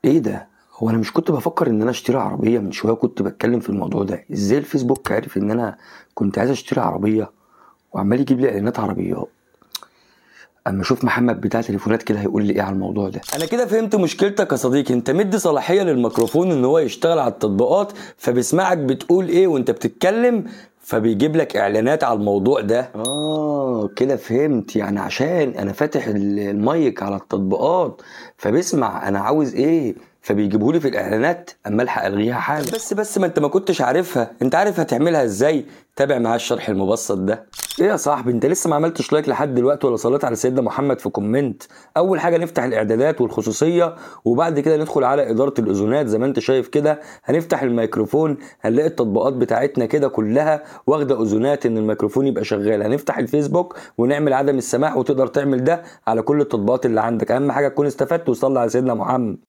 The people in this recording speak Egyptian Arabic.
ايه ده هو انا مش كنت بفكر ان انا اشتري عربيه من شويه كنت بتكلم في الموضوع ده ازاي الفيسبوك عارف ان انا كنت عايز اشتري عربيه وعمال يجيب لي اعلانات عربيات اما اشوف محمد بتاع تليفونات كده هيقول لي ايه على الموضوع ده انا كده فهمت مشكلتك يا صديقي انت مدي صلاحيه للميكروفون ان هو يشتغل على التطبيقات فبيسمعك بتقول ايه وانت بتتكلم فبيجيب لك اعلانات على الموضوع ده اه كده فهمت يعني عشان انا فاتح ال- المايك على التطبيقات فبيسمع انا عاوز ايه فبيجيبهولي في الاعلانات اما الحق الغيها حاجه بس بس ما انت ما كنتش عارفها انت عارف هتعملها ازاي تابع معايا الشرح المبسط ده ايه يا صاحبي انت لسه ما عملتش لايك لحد دلوقتي ولا صليت على سيدنا محمد في كومنت اول حاجه نفتح الاعدادات والخصوصيه وبعد كده ندخل على اداره الاذونات زي ما انت شايف كده هنفتح الميكروفون هنلاقي التطبيقات بتاعتنا كده كلها واخده اذونات ان الميكروفون يبقى شغال هنفتح الفيسبوك ونعمل عدم السماع وتقدر تعمل ده على كل التطبيقات اللي عندك اهم حاجه تكون استفدت وصلي على سيدنا محمد